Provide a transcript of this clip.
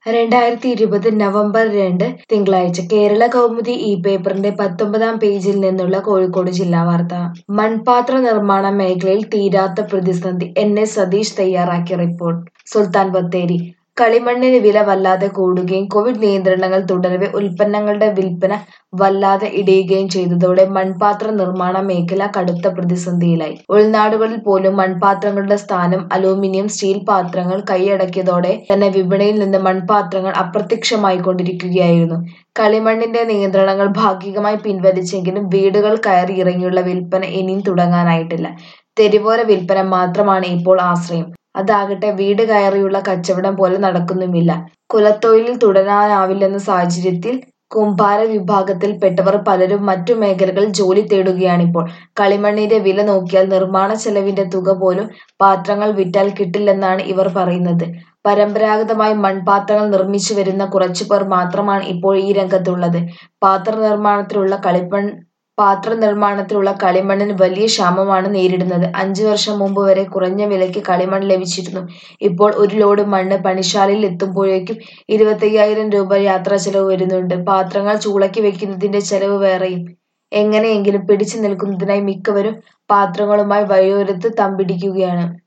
രണ്ടായിരത്തി ഇരുപത് നവംബർ രണ്ട് തിങ്കളാഴ്ച കേരള കൗമുദി ഈ പേപ്പറിന്റെ പത്തൊമ്പതാം പേജിൽ നിന്നുള്ള കോഴിക്കോട് ജില്ലാ വാർത്ത മൺപാത്ര നിർമ്മാണ മേഖലയിൽ തീരാത്ത പ്രതിസന്ധി എൻ എസ് സതീഷ് തയ്യാറാക്കിയ റിപ്പോർട്ട് സുൽത്താൻ ബത്തേരി കളിമണ്ണിന് വില വല്ലാതെ കൂടുകയും കോവിഡ് നിയന്ത്രണങ്ങൾ തുടരവെ ഉൽപ്പന്നങ്ങളുടെ വിൽപ്പന വല്ലാതെ ഇടിയുകയും ചെയ്തതോടെ മൺപാത്ര നിർമ്മാണ മേഖല കടുത്ത പ്രതിസന്ധിയിലായി ഉൾനാടുകളിൽ പോലും മൺപാത്രങ്ങളുടെ സ്ഥാനം അലൂമിനിയം സ്റ്റീൽ പാത്രങ്ങൾ കൈയടക്കിയതോടെ തന്നെ വിപണിയിൽ നിന്ന് മൺപാത്രങ്ങൾ അപ്രത്യക്ഷമായിക്കൊണ്ടിരിക്കുകയായിരുന്നു കളിമണ്ണിന്റെ നിയന്ത്രണങ്ങൾ ഭാഗികമായി പിൻവലിച്ചെങ്കിലും വീടുകൾ കയറി ഇറങ്ങിയുള്ള വിൽപ്പന ഇനിയും തുടങ്ങാനായിട്ടില്ല തെരുവോര വിൽപ്പന മാത്രമാണ് ഇപ്പോൾ ആശ്രയം അതാകട്ടെ വീട് കയറിയുള്ള കച്ചവടം പോലെ നടക്കുന്നുമില്ല കുലത്തൊഴിലിൽ തുടരാനാവില്ലെന്ന സാഹചര്യത്തിൽ കുംഭാര വിഭാഗത്തിൽപ്പെട്ടവർ പലരും മറ്റു മേഖലകളിൽ ജോലി തേടുകയാണിപ്പോൾ കളിമണ്ണിന്റെ വില നോക്കിയാൽ നിർമ്മാണ ചെലവിന്റെ തുക പോലും പാത്രങ്ങൾ വിറ്റാൽ കിട്ടില്ലെന്നാണ് ഇവർ പറയുന്നത് പരമ്പരാഗതമായി മൺപാത്രങ്ങൾ നിർമ്മിച്ചു വരുന്ന കുറച്ചുപേർ മാത്രമാണ് ഇപ്പോൾ ഈ രംഗത്തുള്ളത് പാത്ര നിർമ്മാണത്തിലുള്ള കളിമൺ പാത്ര നിർമ്മാണത്തിലുള്ള കളിമണ്ണിന് വലിയ ക്ഷാമമാണ് നേരിടുന്നത് അഞ്ചു വർഷം മുമ്പ് വരെ കുറഞ്ഞ വിലയ്ക്ക് കളിമൺ ലഭിച്ചിരുന്നു ഇപ്പോൾ ഒരു ലോഡ് മണ്ണ് പണിശാലയിൽ എത്തുമ്പോഴേക്കും ഇരുപത്തയ്യായിരം രൂപ യാത്രാ ചെലവ് വരുന്നുണ്ട് പാത്രങ്ങൾ ചൂളയ്ക്ക് വെക്കുന്നതിന്റെ ചെലവ് വേറെയും എങ്ങനെയെങ്കിലും പിടിച്ചു നിൽക്കുന്നതിനായി മിക്കവരും പാത്രങ്ങളുമായി വഴിയോരത്ത് തമ്പിടിക്കുകയാണ്